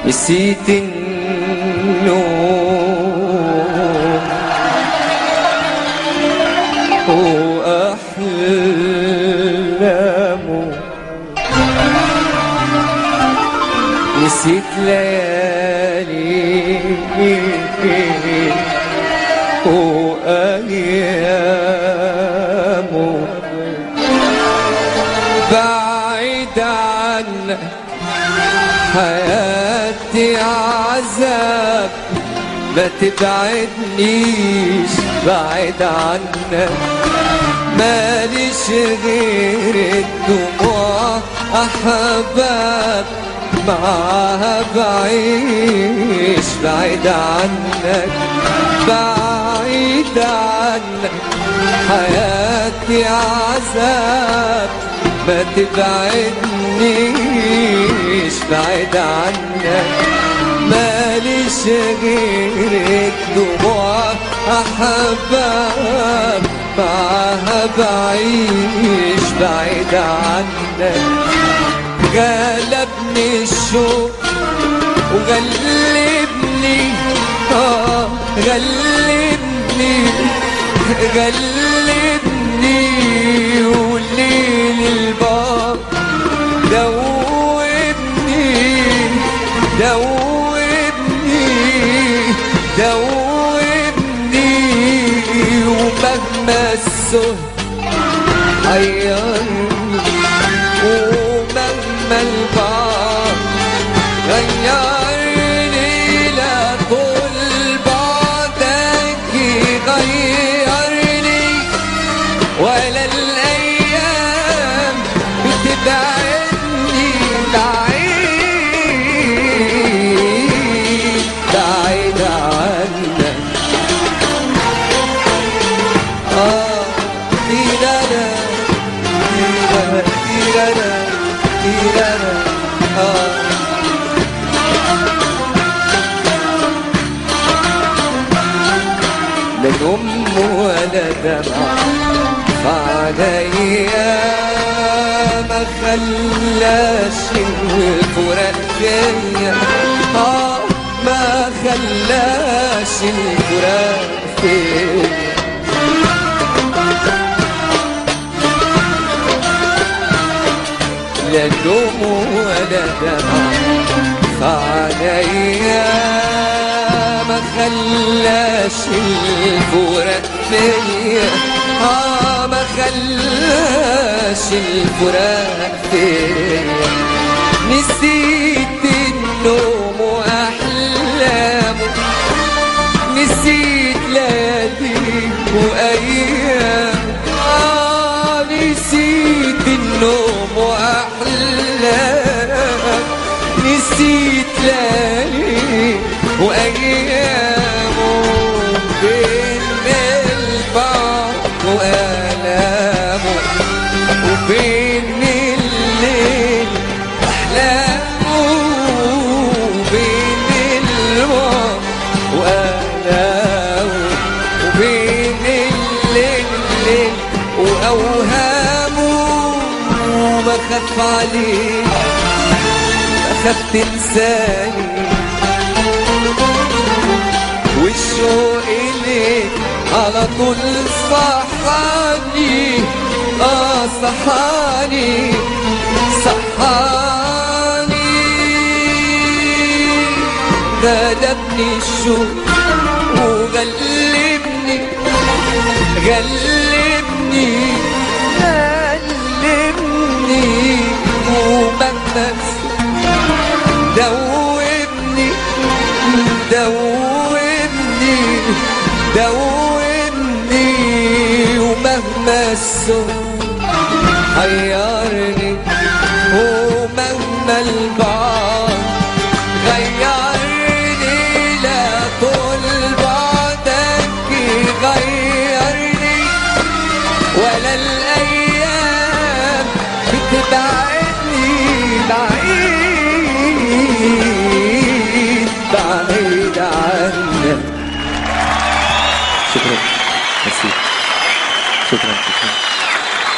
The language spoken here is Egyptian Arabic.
نسيت النوم وأحلامه نسيت ليالي وأيامه بعيد عنك حياتي عذاب ما تبعدنيش بعيد عنك ماليش غير الدموع أحباب معاها بعيش بعيد عنك بعيد عنك حياتي عذاب ما تبعدنيش بعيد عنك ماليش غيرك دموع أحباب معاها بعيش بعيد عنك غلبني الشوق وغلبني آه غلبني غلبني وليل الباب دوبني دوبني دوبني ومهما السهر حيرني ومهما البعد غيرني لا طول بعدك يغيرني ولا الأيام بتبعدني بعيد بعيد عنك آه تيرانا تيرانا تيرانا تيرانا آه لا نوم ولا دمع فعليا ما خلاش الفراق فيا آه ما خلاش الفراق فيا لا نوم ولا دمع فعليا ما خلاش الفراق فيا اه ما خلاش الفراق فيا نسيت النوم واحلامه نسيت ليالي وايام آه نسيت النوم واحلام نسيت ليالي وايامه بين البعض والامه وبين الليل احلامه وبين الوقت وآلامه وبين الليل الليل وأوهامه وما خاف عليه ما خاف تنساني والشوق إليك على طول صحاني اه صحاني صحاني غلبني الشوق وغلبني غلبني غلبني ومهما دوبني دوبني دوبني ومهما السوق حيرني ومهما البعد